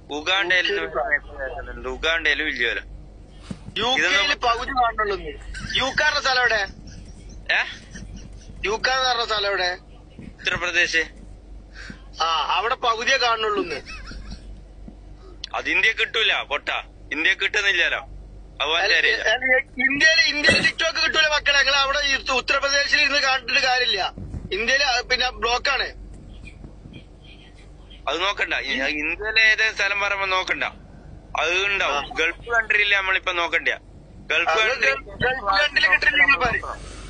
ഉഗാണ്ടയിൽ ഉഗാണ്ടയിലും ഇല്ലല്ലോ യു കെയില് പകുതി കാണുള്ളൂ യു കാറിന്റെ സ്ഥലം എവിടെ ഏ യു കാർ എന്ന് പറഞ്ഞ സ്ഥലം എവിടെ ഉത്തർപ്രദേശ് ആ അവിടെ പകുതിയെ കാണുള്ളൂ അത് ഇന്ത്യ കിട്ടൂല പൊട്ട ഇന്ത്യ കിട്ടുന്നില്ലല്ലോ അത് വലിയ അറിയില്ല ഇന്ത്യയില് ഇന്ത്യയിൽ ടിക്ടോക്ക് കിട്ടൂല മക്കളെ ഞങ്ങൾ അവിടെ ഈ ഉത്തർപ്രദേശിൽ ഇരുന്ന് കണ്ടിട്ട് കാര്യമില്ല ഇന്ത്യയില് പിന്നെ ബ്ലോക്കാണ് അത് നോക്കണ്ട ഈ- ഇന്ത്യയിലെ ഏതേലും സ്ഥലം പറയുമ്പോ നോക്കണ്ട അത് ഉണ്ടാവും ഗൾഫ് കൺട്രിയിൽ നമ്മളിപ്പോ നോക്കണ്ട ഗൾഫ് അത് കൺട്രി ഗൾഫ് കൺട്രിയിൽ കിട്ടില്ലെങ്കിൽ പറയും.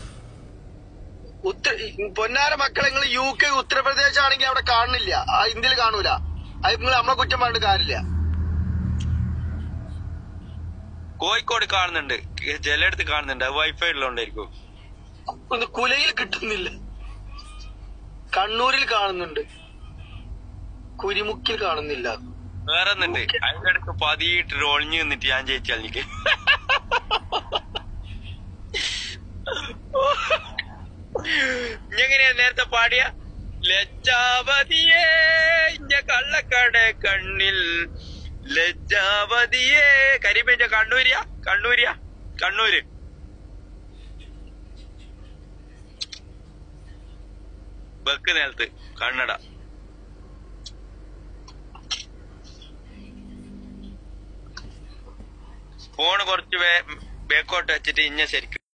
ഉത്തര പൊന്നാര മക്കളെ നിങ്ങൾ യു കെ ഉത്തർപ്രദേശ് ആണെങ്കിൽ അവിടെ കാണുന്നില്ല ആ ഇന്ത്യയിൽ കാണൂല അത് നിങ്ങൾ നമ്മളെ കുറ്റം പറഞ്ഞിട്ട് കാര്യമില്ല കോഴിക്കോട് കാണുന്നുണ്ട് ചിലയിടത്ത് കാണുന്നുണ്ട് അത് വൈഫൈ ഉള്ളതുകൊണ്ടായിരിക്കും ഒന്ന് കുലയിൽ കിട്ടുന്നില്ല കണ്ണൂരിൽ കാണുന്നുണ്ട് കുരിമുക്കിൽ കാണുന്നില്ല വേറെ ഒന്നുണ്ട് അതിന്റെ അടുത്ത് പതിയിട്ട് ഒളിഞ്ഞു നിന്നിട്ട് ഞാൻ ജയിച്ചാൽ എനിക്ക് എങ്ങനെയാ നേരത്തെ പാടിയ ലജ്ജാവതിയേ ഇഞ്ഞ കള്ളക്കട കണ്ണിൽ ലജ്ജാവതിയേ കരിമേറ്റ കണ്ണൂരിയ കണ്ണൂരിയ കണ്ണൂര് ബക്ക് നിലത്ത് കണ്ണട ഫോണ് കുറച്ച് ബേക്കോട്ട് വെച്ചിട്ട് ഇഞ്ഞ ശരിക്കും